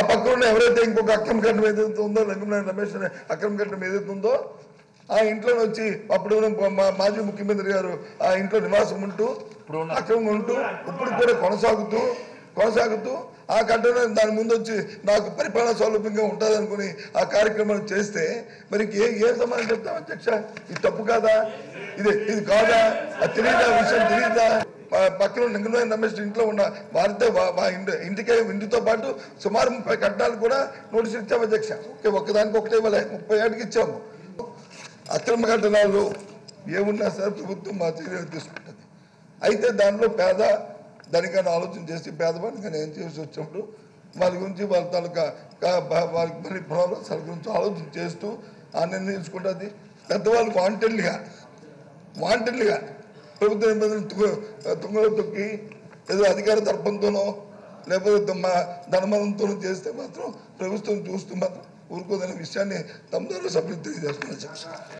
పక్కన ఉన్న ఎవరైతే ఇంకొక అక్రమ కట్టడం ఏదైతే ఉందో లింగంనేని రమేష్ అనే అక్రమ కట్టడం ఏదైతే ఉందో ఆ ఇంట్లో వచ్చి అప్పుడు ఉన్న మా- మాజీ ముఖ్యమంత్రి గారు ఆ ఇంట్లో నివాసం ఉంటూ అక్రమంగా ఉంటూ ఇప్పుడు కూడా కొనసాగుతూ కొనసాగుతూ ఆ కట్టడం దాని ముందు వచ్చి నాకు పరిపాలన సౌలభ్యంగా ఉంటుంది అనుకుని ఆ కార్యక్రమాన్ని చేస్తే మరి ఏ ఏ సమాధానం చెప్తాం అధ్యక్ష ఇది తప్పు కాదా ఇది ఇది కాదా అది తెలియదా విషయం తెలియదా ప- పక్కన లింగంలోని రమేష్ ఇంట్లో ఉన్న వారితో వా- వా ఇంటి ఇంటికే ఇంటితో పాటు సుమారు ముప్పై కట్టాలు కూడా నోటీస్ ఇచ్చాము అధ్యక్ష ఓకే ఒక్కదానికి ఒకటే ఇవ్వలే ముప్పై ఏడుకి ఇచ్చాము అక్రమ కట్టడాలు ఏమున్నా సరే ప్రభుత్వం మా చర్యలు తీసుకుంటుంది అయితే దానిలో పేద దానికైనా ఆలోచన చేసి పేదవాడిని కానీ ఏం చేసి వచ్చినప్పుడు వారి గురించి వాళ్ళ తాలూకా కా- బా- వారికి మళ్ళీ పునరావాసాల గురించి ఆలోచన చేస్తూ ఆ నిర్ణయించుకుంటుంది పెద్దవాళ్ళు వాంటెడ్గా వాంటెడ్గా ప్రభుత్వ నిబంధనలు తుంగ- తుంగలో తొక్కి ఏదో అధికార దర్పంతోనో లేకపోతే తమ ధనమదంతోనో చేస్తే మాత్రం ప్రభుత్వం చూస్తూ మాత్రం ఊరుకోదనే విషయాన్ని తమ ద్వారా సభ్యులు తెలియజేస్తున్నారు